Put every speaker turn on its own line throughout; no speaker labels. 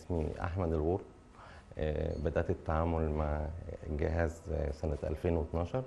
اسمي أحمد الغور آه، بدأت التعامل مع الجهاز آه، سنة 2012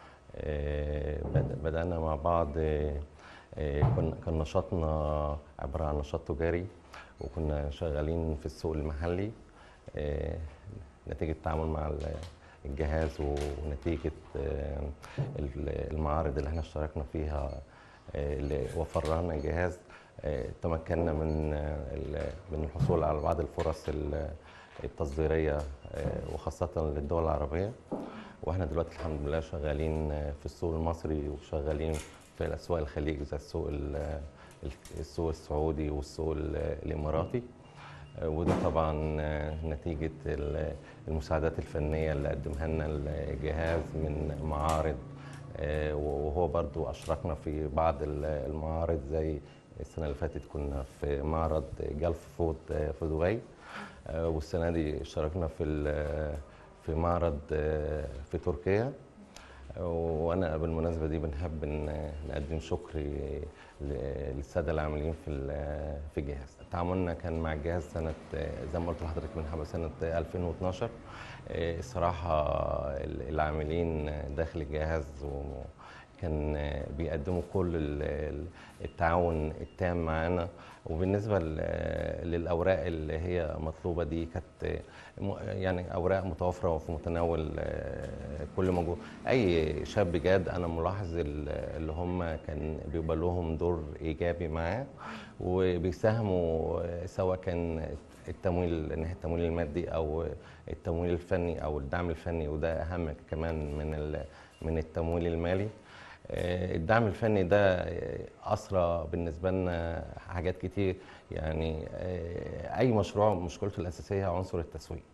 آه، بد- بدأنا مع بعض آه، آه، كنا- كان نشاطنا عبارة عن نشاط تجاري وكنا شغالين في السوق المحلي آه، نتيجة التعامل مع ال- الجهاز ونتيجة آه، ال- المعارض اللي احنا اشتركنا فيها آه، اللي وفر لنا الجهاز آه، تمكنا من آه، ال- من الحصول على بعض الفرص ال- التصديرية آه، وخاصة للدول العربية واحنا دلوقتي الحمد لله شغالين آه، في السوق المصري وشغالين في الاسواق الخليج زي السوق ال- السوق السعودي والسوق ال- الاماراتي آه، وده طبعا آه، نتيجة ال- المساعدات الفنية اللي قدمها لنا الجهاز من معارض آه، وهو برضو أشركنا في بعض ال- المعارض زي السنة اللي فاتت كنا في معرض جلف فود آه، في دبي آه، والسنة دي اشتركنا في ال- في معرض آه، في تركيا وانا بالمناسبه دي بنحب ان نقدم شكر ل- للساده العاملين في ال- في الجهاز تعاملنا كان مع الجهاز سنه زي ما قلت لحضرتك من حوالي سنه 2012 آه، الصراحه ال- العاملين داخل الجهاز و- كان بيقدموا كل ال- ال- التعاون التام معانا وبالنسبه ل- للاوراق اللي هي مطلوبه دي كانت م- يعني اوراق متوفره وفي متناول آه، كل موجود اي شاب جاد انا ملاحظ ال- اللي هم كان بيبقى لهم دور ايجابي معاه وبيساهموا آه، سواء كان التمويل الناحيه التمويل المادي او التمويل الفني او الدعم الفني وده اهم كمان من ال- من التمويل المالي آه، الدعم الفني ده آه، أسرى بالنسبة لنا حاجات كتير يعني آه، أي مشروع مشكلته الأساسية عنصر التسويق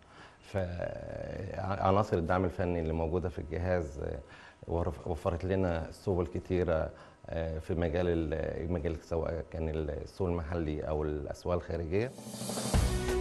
فعناصر الدعم الفني اللي موجودة في الجهاز آه، ورف- وفرت لنا سبل كتيرة آه، في مجال ال- المجال سواء كان السوق المحلي أو الأسواق الخارجية